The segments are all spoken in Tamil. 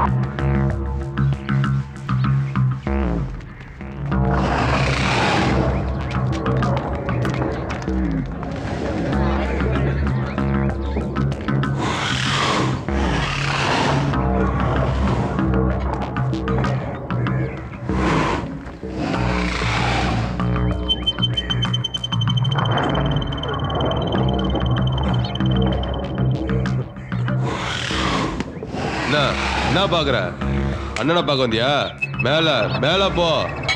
என்ன என்ன பாக்குற அண்ணனை பார்க்க வந்தியா மேல மேல போ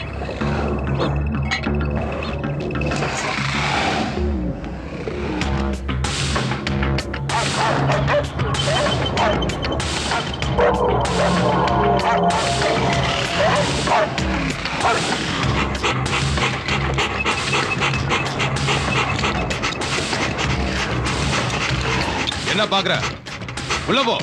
என்ன பாக்குற உள்ள போ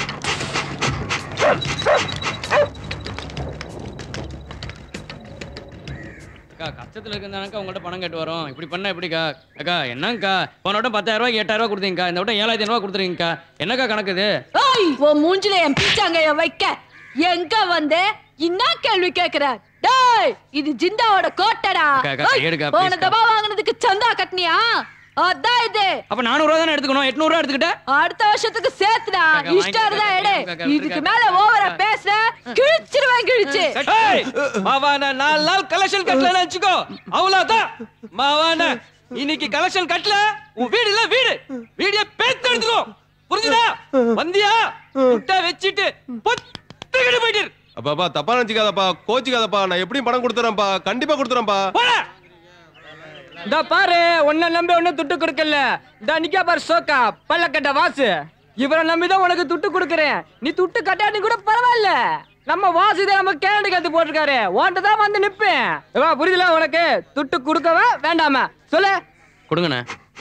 அக்கா கஷ்டத்துல இருக்கிறதானக்கா உங்கள்கிட்ட பணம் கேட்டு வரோம் இப்படி பண்ணா எப்படிக்கா அக்கா என்னங்கக்கா போன வட்டம் பத்தாயிரம் ரூபாய்க்கு எட்டாயிரம் ரூபாய் கொடுத்தீங்கக்கா இந்த வட்டம் ஏழாயிரத்தி ரூபாய் கொடுத்துருங்கக்கா என்னக்கா கணக்குது ஓய் உன் மூஞ்சில என் பீச்சாங்கைய வைக்க எங்க வந்து என்ன கேள்வி கேக்குற டேய் இது ஜிந்தாவோட கோட்டடா அக்கா, அக்கா, ஓய், கையெடுக்கா, போன please, அக்கா. தபா வாங்குனதுக்கு சந்தா கட்டினியா அதான் இது அப்ப நானூறு ரூபா தானே எடுத்துக்கணும் எட்நூறு ரூபா எடுத்துக்கிட்டேன் அடுத்த வருஷத்துக்கு சேர்த்துடா அக்கா, இஷ்டம் இருந்தா வாங்கிக்கோ, எடு அக்கா, அக்கா, இதுக்கு அக்கா, மேல அக்கா. ஓவரா பேசுற கிழிச்சிருவேன் கிழிச்சு ஏய், மாவான நாலு நாள் கலெக்ஷன் கட்டலன்னு வச்சுக்கோ அவ்வளவுதான் மாவான இன்னைக்கு கலெக்ஷன் கட்டல உன் வீடு இல்ல வீடு வீடியோ பேத்து எடுத்துக்கோ புரிஞ்சுதா வந்தியா முட்டை வச்சிட்டு பொத்துக்கிட்டு போயிட்டு இரு. அப்பாப்பா தப்பா நினைச்சுக்காதப்பா கோச்சிக்காதப்பா நான் எப்படியும் பணம் கொடுத்துறேன்ப்பா கண்டிப்பா கொடுத்துறேன்ப்பா போடா இந்த பாரு உன்னை நம்பி ஒன்னும் துட்டு கொடுக்கல இந்த நிக்கா பாரு சோக்கா பல்லக்கட்ட வாசு இவரை நம்பி தான் உனக்கு துட்டு கொடுக்குறேன் நீ துட்டு கட்டாட்டி கூட பரவாயில்ல நம்ம வாசு இதை நம்ம கேரண்டி கத்து போட்டிருக்காரு உன்கிட்ட தான் வந்து நிப்பேன் வா புரியுதுல உனக்கு துட்டு கொடுக்கவா வேண்டாமா சொல்லு கொடுங்கண்ணே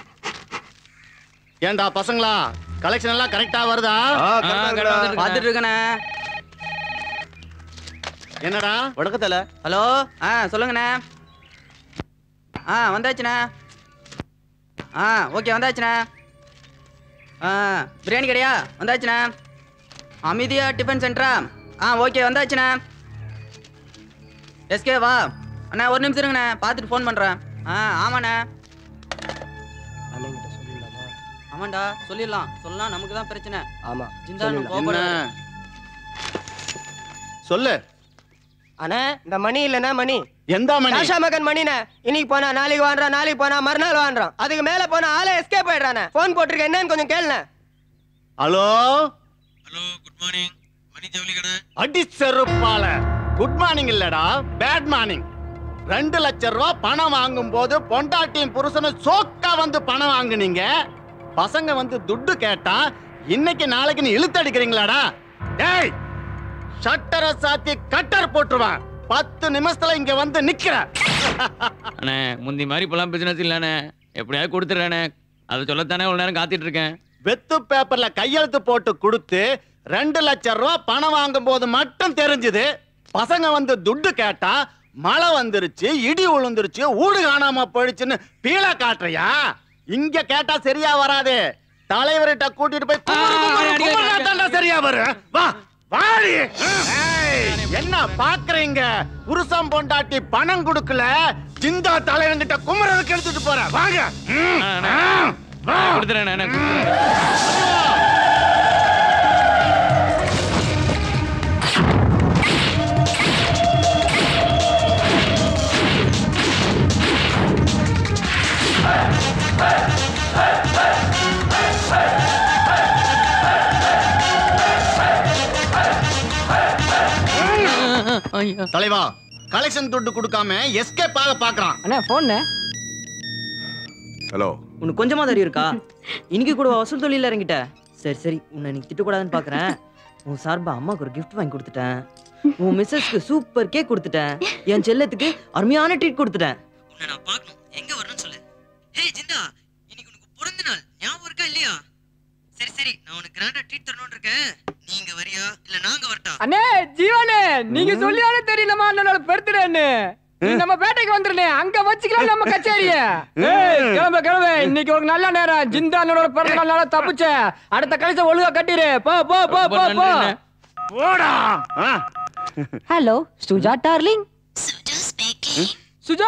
ஏன்டா பசங்களா கலெக்ஷன் எல்லாம் கரெக்டா வருதா ஆ, correct ஆ இருக்குடா. பாத்துட்டு இருக்கண்ணே என்னடா வணக்கத்தல ஹலோ ஆ சொல்லுங்கண்ணே ஆ வந்தாச்சுண்ணே ஆ ஓகே வந்தாச்சுண்ணே ஆ பிரியாணி கடையா வந்தாச்சுண்ணே அமைதியா டிஃபன் சென்டரா ஆ ஓகே வந்தாச்சுண்ணே எஸ்கே வா அண்ணா ஒரு நிமிஷம் இருங்கண்ணே பார்த்துட்டு ஃபோன் பண்ணுறேன் ஆ ஆமாண்ணே ஆமாண்டா சொல்லிடலாம் சொல்லலாம் நமக்கு தான் பிரச்சனை ஆமா ஜிந்தா என்ன கோபப்படாத. சொல்லு அண்ணா இந்த மணி இல்லைண்ணா மணி எந்த மணி ராஷா மகன் மணிண்ணே இன்னைக்கு போனா நாளைக்கு வாங்குறான் நாளைக்கு போனா மறுநாள் வாங்குறான் அதுக்கு மேல போனா ஆளே எஸ்கேப் ஆயிடுறானே போன் போட்டிருக்க என்னன்னு கொஞ்சம் கேளுண்ணே hello hello good morning Mani ஜவுளி கடை அடி செருப்பால குட் மார்னிங் இல்லடா பேட் மார்னிங் ரெண்டு லட்சம் ரூபாய் பணம் வாங்கும் போது பொண்டாட்டியும் புருஷனும் சோக்கா வந்து பணம் வாங்குனீங்க பசங்க வந்து துட்டு கேட்டா இன்னைக்கு நாளைக்கு நீ இழுத்தடிக்கிறீங்களாடா டேய் ஷட்டரை சாத்தி கட்டர் போட்டுருவான் பத்து நிமிஷத்துல இங்க வந்து நிக்கிற அண்ணே முந்தி மாதிரி இப்பெல்லாம் பிசினஸ் இல்லண்ணே எப்படியாவது கொடுத்துட்றேண்ணே அதை சொல்லத்தானே ஒரு நேரம் காத்துட்டு இருக்கேன் வெத்து பேப்பர்ல கையெழுத்து போட்டு கொடுத்து ரெண்டு லட்சம் ரூபாய் பணம் வாங்கும் போது மட்டும் தெரிஞ்சது பசங்க வந்து துட்டு கேட்டா மழை வந்துருச்சு இடி விழுந்துருச்சு ஊடு காணாம போயிடுச்சுன்னு பீழ காட்டுறியா இங்க கேட்டா சரியா வராது தலைவர்கிட்ட கூட்டிட்டு போய் குமுறு, ஆ, குமுறு, அடி, அடி, குமுறுனா அடி. தான்டா சரியா வரும் வா வாடி ஏய், என்ன பாக்குறீங்க புருஷன் பொண்டாட்டி பணம் கொடுக்கல சிந்தா தலைவன்கிட்ட குமரதுக்கு எடுத்துட்டு போற வாங்க ம், அண்ணே, ஆ, வா. கொடுத்துறேண்ணே தலைவா கலெக்ஷன் துட்டு கொடுக்காம எஸ்கேப் ஆக பாக்குறான் அண்ணா போன் ஹலோ உனக்கு கொஞ்சமா தெரியும் இருக்கா இன்னைக்கு கூட வசூல் தொழில இறங்கிட்ட சரி சரி உன்னை நீ திட்டக்கூடாதுன்னு பாக்குறேன் உன் சார்பா அம்மாக்கு ஒரு gift வாங்கி கொடுத்துட்டேன் உன் மிஸ்ஸஸ்க்கு சூப்பர் கேக் கொடுத்துட்டேன் என் செல்லத்துக்கு அருமையான ட்ரீட் கொடுத்துட்டேன் உன்னை நான் பார்க்கணும் எங்க வரணும்னு சொல்லு ஹே ஜிந்தா இன்னைக்கு உனக்கு பிறந்த நாள் ஞாபகம் இருக்கா இல்லையா சரி சரி நான் உனக்கு கிராண்டா ட்ரீட் தரணும்னு இருக்கேன் நீங்க வரியா இல்ல நாங்க வரட்டா அண்ணே ஜீவனே நீங்க சொல்லியாலே தெரியலமா அண்ணனோட பர்த்டேன்னு நீ நம்ம பேட்டைக்கு வந்துருனே அங்க வச்சுக்கலாம் நம்ம கச்சேரிய ஏய் கிளம்ப கிளம்ப இன்னைக்கு ஒரு நல்ல நேரம் ஜிந்தா அண்ணனோட பிறந்த நாள் நாளா தப்பிச்ச அடுத்த கழிச்ச ஒழுங்கா கட்டிரு போ போ போ போ போ போடா ஆ. ஹலோ சுஜா டார்லிங் சுஜா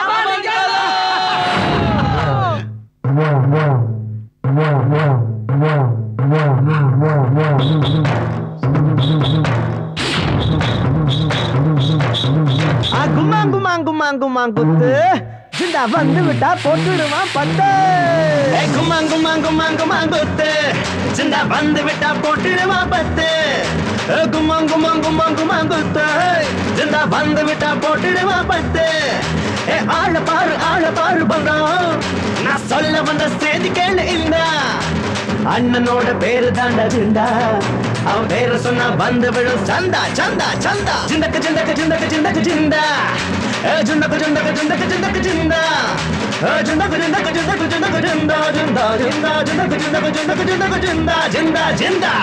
குமாங்குமாங்குமாங்குமாங்குத்து ஜிண்டா வந்து விட்டா போட்டுடுவான் பத்து குமாங்குமாங்குமாங்குமாங்குத்து ஜிண்டா வந்து விட்டா போட்டுடுவான் பத்து குமாங்குமாங்குமாங்குமாங்குத்து ஜிண்டா வந்து விட்டா போட்டுடுவான் பத்து ஏ ஆள பாரு ஆள பாரு பங்கம் நான் சொல்ல வந்த செய்தி கேளு இந்த அண்ணனோட பேரு தாண்டா ஜிண்டா அவன் பேரு சொன்னா வந்து விழும் சந்தா சந்தா சந்தா ஜிந்தக்கு ஜிந்தக்கு ஜிந்தக்கு ஜிந்தக்கு ஜிந்தா ஏ ஜிந்தக்கு ஜிந்தக்கு ஜிந்தக்கு ஜிந்தக்கு ஜிந்தா ஏ ஜிந்தக்கு ஜிந்தக்கு ஜிந்தக்கு ஜிந்தக்கு ஜிந்தா ஜிந்தா ஜிந்தா ஜிந்தக்கு ஜிந்தக்கு ஜிந்தக்கு ஜிந்தக்கு ஜிந்தா ஜிந்தா ஜிந்தா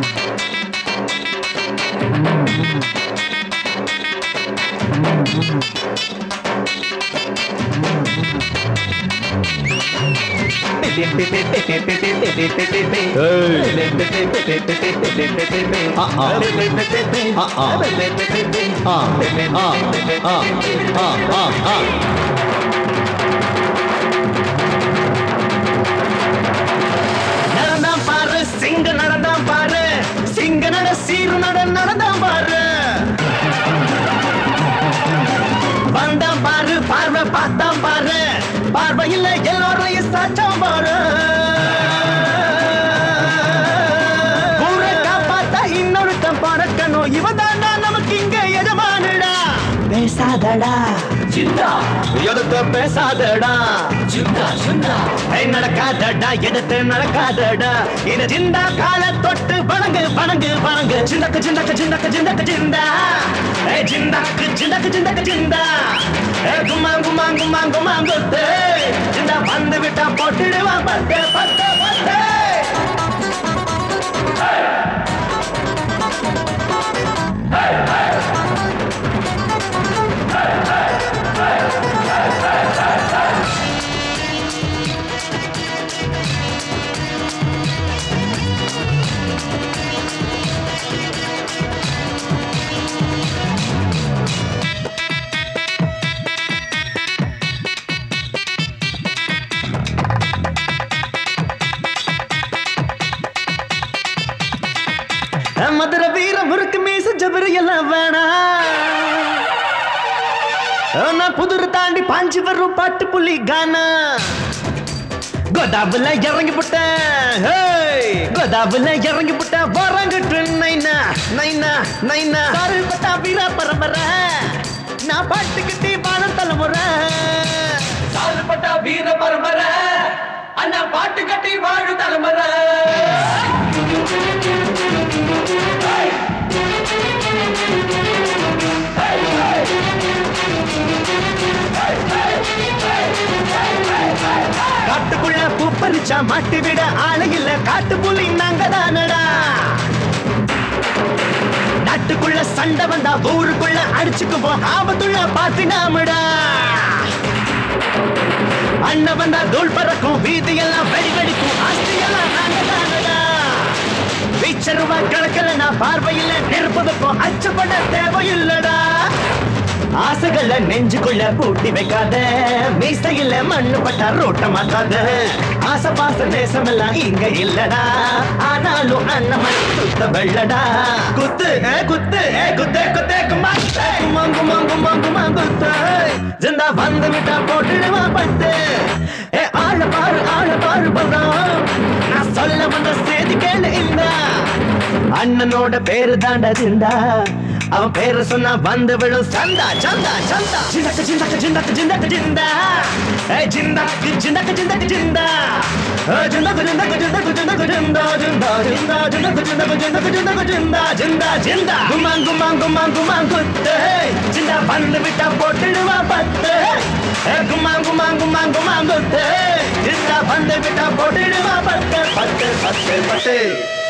நடந்தான் பாரு சிங்க நடந்தான் பாரு சிங்க நட சீரு நட நடந்தான் பாரு வந்தான் பாரு பார்வை பார்த்தான் பாரு பார்வையில் எல்லோரையும் சாச்சாம் பாரு ஊரை காப்பாத்தா இன்னொருத்தன் பறக்கணும் இவன் தாண்டா நமக்கு இங்க எஜமானுடா பேசாதடா சிந்தா எதுக்கு பேசாதடா சிந்தா சிந்தா ஏய் நடக்காதடா எதுக்கு நடக்காதடா இது சிந்தா கால தொட்டு வணங்கு வணங்கு வணங்கு சிந்தக்கு சிந்தக்கு சிந்தக்கு சிந்தக்கு சிந்தா ஏய் சிந்தாக்கு சிந்தக்கு சிந்தக்கு சிந்தா ஏ குமா குமா குமா குமா குத்து சிந்தா வந்து விட்டா போட்டுடுவா பத்து பத்து பத்து மதுரை வீர முறுக்கு மீச ஜபரு எல்லாம் வேணா நான் புதுரு தாண்டி பாஞ்சு வரும் பாட்டு புலி கானா கோதாபுல இறங்கி புட்டேன் ஹேய்! கோதாபுல இறங்கி புட்டேன் வரங்கிட்டு நைனா நைனா நைனா சாரு பட்டா வீர பரம்பரை நான் பாட்டுக்கிட்டே பாடம் தலைமுறை சாரு பட்டா வீர பரம்பரை அண்ணா பாட்டு கட்டி வாழு தலைமுறை காட்டுக்குள்ள பூ பறிச்சா மாட்டு விட ஆளு இல்ல காட்டு புலி நாங்க தானடா நாட்டுக்குள்ள சண்டை வந்தா ஊருக்குள்ள அடிச்சுக்குவோம் ஆபத்துள்ள பாத்து நாமடா அண்ணன் வந்தா தூள் பறக்கும் வீதி எல்லாம் வெடி வெடிக்கும் ஆஸ்தி எல்லாம் நாங்க தானடா வீச்சருவா கணக்கில் நான் பார்வையில் நெருப்பதுக்கும் அச்சப்பட தேவையில்லடா ஆசைகள நெஞ்சுக்குள்ள பூட்டி வைக்காத மீசையில மண்ணு பட்டா ரோட்ட மாத்தாத ஆசை பாச நேசம் எல்லாம் இங்க இல்லடா ஆனாலும் அண்ணன் சுத்த வெள்ளடா குத்து ஏ, குத்து ஏ, குத்தே குத்தே குமாத்து குமாங்கு மாங்கு மாங்கு மாங்குத்து ஜிந்தா வந்து விட்டா போட்டுடுவா பட்டு ஏ ஆள பாரு ஆள பாரு பகம் நான் சொல்ல வந்த செய்தி கேளு இல்ல அண்ணனோட பேரு தாண்டா ஜிந்தா அவன் பேரு சொன்னா வந்து விழும் சந்தா சந்தா சந்தா ஜிந்தக்கு ஜிந்தக்கு ஜிந்தக்கு ஜிந்தக்கு ஜிந்தா ஏ ஜிந்தக்கு ஜிந்தக்கு ஜிந்தக்கு ஜிந்தா ஏ ஜிந்தக்கு ஜிந்தக்கு ஜிந்தக்கு ஜிந்தக்கு ஜிந்தா ஜிந்தா ஜிந்தா ஜிந்தக்கு ஜிந்தக்கு ஜிந்தக்கு ஜிந்தக்கு ஜிந்தா ஜிந்தா ஜிந்தா குமாங் குமாங் குமாங் குமாங் குத்து ஜிந்தா வந்து விட்டா போட்டுடுவா பத்து ஏ குமாங் குமாங் குமாங் குமாங் குத்து ஜிந்தா வந்து விட்டா போட்டுடுவா பத்து பத்து பத்து பத்து